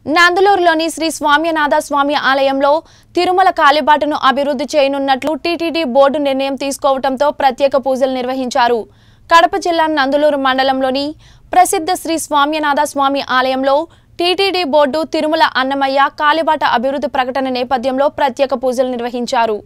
నందలూరులోని శ్రీ స్వామ్యనాథ స్వామి ఆలయంలో తిరుమల కాలిబాటను అభివృద్ధి చేయనున్నట్లు టీటీడీ బోర్డు నిర్ణయం తీసుకోవడంతో ప్రత్యేక పూజలు నిర్వహించారు కడప జిల్లా నందలూరు మండలంలోని ప్రసిద్ధ శ్రీ స్వామ్యనాథ స్వామి ఆలయంలో టీటీడీ బోర్డు తిరుమల అన్నమయ్య కాలిబాట అభివృద్ధి ప్రకటన నేపథ్యంలో ప్రత్యేక పూజలు నిర్వహించారు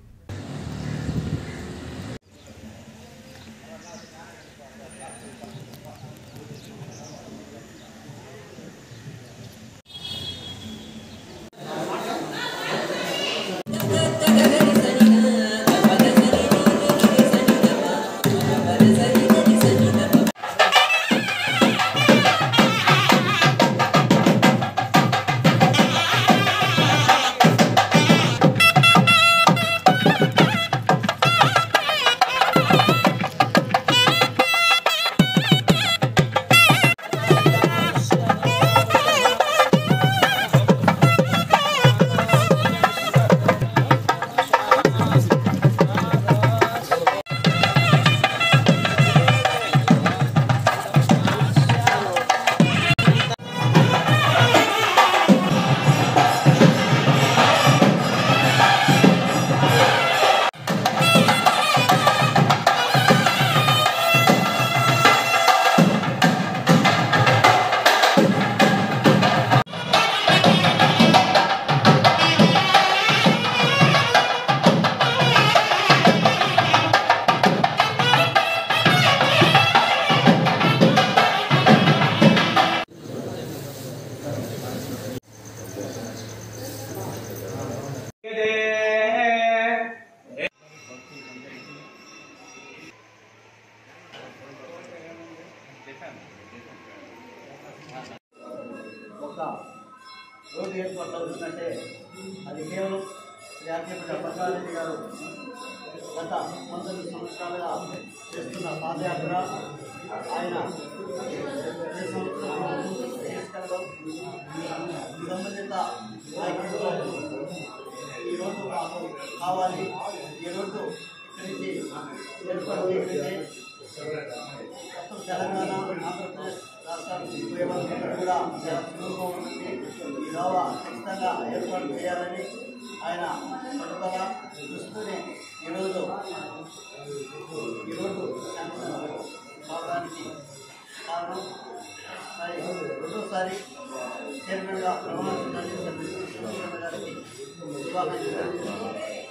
ఒక రోడ్డు ఏర్పాటు అవుతుందంటే అది కేవలం జాతీయ పద్మారెడ్డి గారు గత పంతొమ్మిది సంవత్సరాలుగా చేస్తున్న పాదయాత్ర ఆయన ఏ సంవత్సరం తీసుకెళ్ళలో సంబంధిత నాయకులతో ఈరోజు మాకు కావాలి ఈ రోడ్డు ఇక్కడి నుంచి ఏర్పాటు చేయగలిగితే మొత్తం తెలంగాణ ఆంధ్రప్రదేశ్ రాష్ట్రాలు ఉపయోగపడుతున్నట్టు కూడా చాలా సులువుగా ఉంటుంది ఈ లోవ ఖచ్చితంగా ఏర్పాటు చేయాలని ఆయన పట్టుదల చూస్తూనే ఈరోజు ఈరోజు శాంక్షన్ కావడానికి కారణం మరి రెండోసారి చైర్మన్గా ప్రమాణ స్వీకరించిన గారికి శుభాకాంక్షలు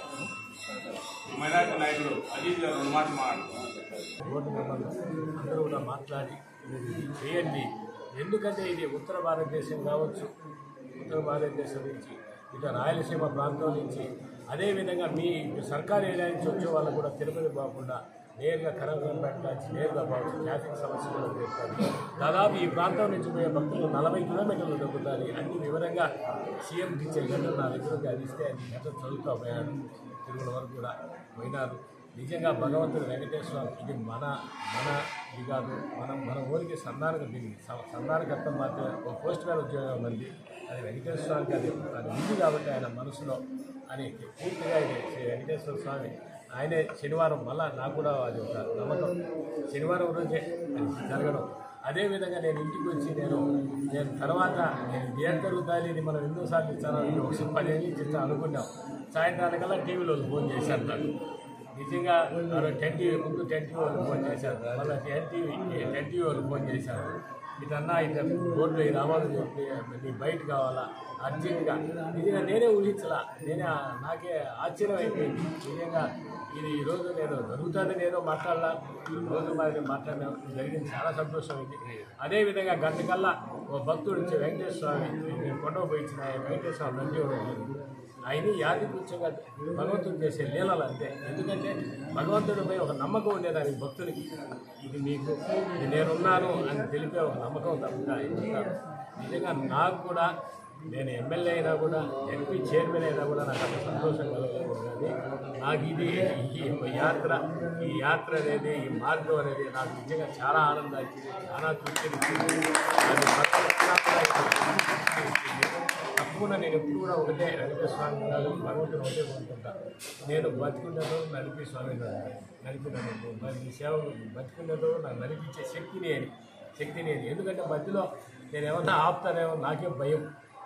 మైనార్టీ నాయకుడు అజిత్ గారు రెండు మాటలు మాట్లాడుతున్నారు రోడ్డు మెంబర్లు అందరూ కూడా మాట్లాడి ఇది చేయండి ఎందుకంటే ఇది ఉత్తర భారతదేశం కావచ్చు ఉత్తర భారతదేశం నుంచి ఇటు రాయలసీమ ప్రాంతం నుంచి అదేవిధంగా మీ సర్కారు ఏరియా నుంచి వచ్చే వాళ్ళు కూడా తిరుపతి పోకుండా నేరుగా కనకపేట నుంచి నేరుగా పోవచ్చు ట్రాఫిక్ సమస్యలు ఎదుర్కొంటారు దాదాపు ఈ ప్రాంతం నుంచి పోయే భక్తులు నలభై కిలోమీటర్లు దొరుకుతారు అన్ని వివరంగా సీఎం ఇచ్చే గంటలు నా దగ్గరకు అది ఇస్తే అది గంటలు చదువుతూ పోయాడు తిరుమల వరకు కూడా పోయినారు నిజంగా భగవంతుడు వెంకటేశ్వర స్వామి ఇది మన మన ఇది కాదు మనం మన ఊరికి సంధానక దీనికి స- సంధానకర్త మాత్రమే ఒక పోస్ట్ మ్యాన్ ఉద్యోగం ఉంది అది వెంకటేశ్వర స్వామికి అది అది ఉంది కాబట్టి ఆయన మనసులో అని పూర్తిగా ఇది శ్రీ వెంకటేశ్వర స్వామి ఆయనే శనివారం మళ్ళా నాకు కూడా అది ఒక నమ్మకం శనివారం రోజే అది జరగడం అదేవిధంగా నేను ఇంటికి వచ్చి నేను నేను తర్వాత నేను ఇది ఏం జరుగుతుంది ఇది మనం ఎందుకు సాధించాలని ఇది ఒకసారి పదిహేను నుంచి ఇస్తా అనుకున్నాం సాయంత్రానికల్లా టీవీలో ఫోన్ చేశారు నాకు నిజంగా వాళ్ళు టెన్ టీవీ ముందు టెన్ టీవీ వాళ్ళు ఫోన్ చేశారు మళ్ళీ టెన్ టీవీ టెన్ టీవీ వాళ్ళు ఫోన్ చేశారు ఇటన్నా ఇట్లా రోడ్లు ఈ రావాలి చెప్పి నీ బయట కావాలా అర్జెంటుగా నిజంగా నేనే ఊహించలా నేనే ఆ- నాకే ఆశ్చర్యం అయిపోయింది నిజంగా ఇది ఈరోజు నేను జరుగుతుందని ఏదో మాట్లాడాలా ఈ రోజు మరి మాట్లాడినా జరిగింది చాలా సంతోషం అయింది అదేవిధంగా గంట కల్లా ఓ భక్తుడు వచ్చి వెంకటేశ్వర స్వామి నేను కొండ పోయి ఇచ్చిన వెంకటేశ్వర స్వామి నంది ఇవ్వడం జరిగింది. ఆయన యాదికృత్యంగా భగవంతుడు చేసే లీలలు అంతే ఎందుకంటే భగవంతుడిపై ఒక నమ్మకం ఉండేదానికి భక్తుడికి ఇది మీకు ఇది నేనున్నాను అని తెలిపే ఒక నమ్మకం తప్ప ఎందుకంటే నిజంగా నాకు కూడా నేను ఎమ్మెల్యే అయినా కూడా ఎంపీ చైర్మన్ అయినా కూడా నాకు అంత సంతోషం కలగలేదు కానీ నాకు ఇది ఈ యాత్ర ఈ యాత్ర అనేది ఈ మార్గం అనేది నాకు నిజంగా చాలా ఆనందాన్ని ఇచ్చింది చాలా తృప్తినిచ్చింది అది భక్తులందరూ కూడా ఇది ఇచ్చింది. తప్పకుండా నేను ఎప్పుడు కూడా ఒకటే నడిపే స్వామి కాదు భగవంతుడు ఒకటే కోరుకుంటా నేను బతుకున్నదో నడిపే స్వామి నడిపినాను మరి ఈ సేవ బతుకున్నదో నాకు నడిపించే శక్తిని అని శక్తిని అని ఎందుకంటే మధ్యలో నేను ఏమన్నా ఆపుతానేమో నాకే భయం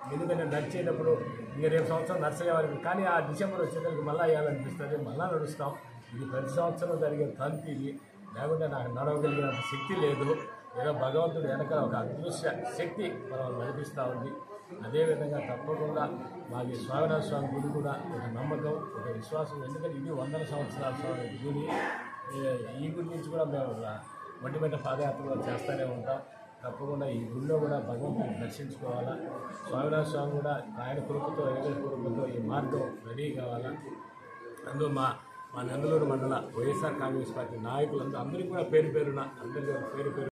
ఎందుకంటే నడిచేటప్పుడు ఇంక రేపు సంవత్సరం నడిచేవారికి కానీ ఆ డిసెంబర్ వచ్చేసరికి మళ్ళీ వేయాలనిపిస్తుంది మళ్ళీ నడుస్తాం ఇది ప్రతి సంవత్సరం జరిగే తంతి ఇది లేకుంటే నాకు నడవగలిగినంత శక్తి లేదు ఏదో భగవంతుడు వెనక ఒక అదృశ్య శక్తి మనం నడిపిస్తూ ఉంది అదేవిధంగా తప్పకుండా మాది స్వామినాథ స్వామి గుడి కూడా ఒక నమ్మకం ఒక విశ్వాసం ఎందుకంటే ఇది వందల సంవత్సరాల స్వామి గుడి ఏ- ఈ గుడి నుంచి కూడా మేము ఒంటిమిట్ట పాదయాత్ర కూడా చేస్తూనే ఉంటాం తప్పకుండా ఈ గుడిలో కూడా భగవంతుని దర్శించుకోవాలా స్వామినాథ స్వామి కూడా ఆయన కృపతో ఎవరి కృపతో ఈ మార్గం రెడీ కావాలా అందులో మా మా నందలూరు మండల వైఎస్ఆర్ కాంగ్రెస్ పార్టీ నాయకులందరూ అందరికీ కూడా పేరు పేరున అందరికీ పేరు పేరు